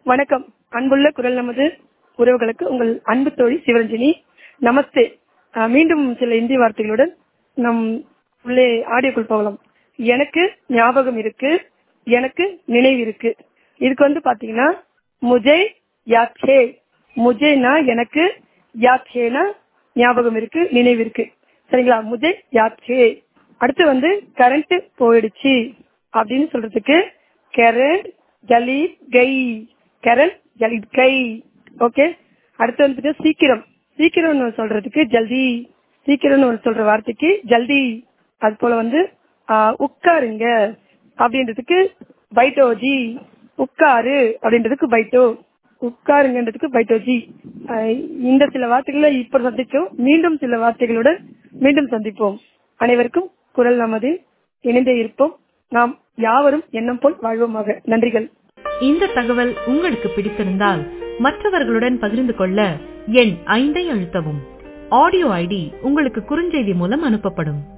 வணக்கம் அன்புள்ள குரல் நமது உறவுகளுக்கு உங்கள் அன்பு தோழி சிவரஞ்சனி நமஸ்தே அஹ், மீண்டும் சில இந்தி வார்த்தைகளுடன் நம் உள்ளே ஆடியோக்குள் போகலாம் எனக்கு ஞாபகம் இருக்கு எனக்கு நினைவு இருக்கு இதுக்கு வந்து பாத்தீங்கன்னா முஜே யாத்ஹே முஜேனா எனக்கு யாத்ஹேனா ஞாபகம் இருக்கு நினைவு இருக்கு சரிங்களா முஜே யாத்ஹே அடுத்து வந்து கரண்ட் போயிடுச்சு அப்படின்னு சொல்றதுக்கு கரண்ட் ஜலீத் கை கரண்ட் ஜலீத் கை ஓகே அடுத்து வந்துட்டு சீக்கிரம் சீக்கிரம்னு சொல்றதுக்கு ஜல்தி சீக்கிரம்னு ஒரு சொல்ற வார்த்தைக்கு ஜல்தி அது போல வந்து ஆஹ், உட்காருங்க அப்படின்றதுக்கு பைட்டோஜி உட்காரு அப்படின்றதுக்கு பைட்டோ உட்காருங்கன்றதுக்கு பைட்டோஜி ஆஹ், இந்த சில வார்த்தைகளை இப்ப சந்திச்சோம் மீண்டும் சில வார்த்தைகளுடன் மீண்டும் சந்திப்போம் அனைவருக்கும் குரல் நமது இணைந்தே இருப்போம் நாம் யாவரும் எண்ணம் போல் வாழ்வோமாக நன்றிகள் இந்த தகவல் உங்களுக்கு பிடித்திருந்தால் மற்றவர்களுடன் பகிர்ந்து கொள்ள எண் ஐந்தை அழுத்தவும் ஆடியோ ஐடி உங்களுக்கு குறுஞ்செய்தி மூலம் அனுப்பப்படும்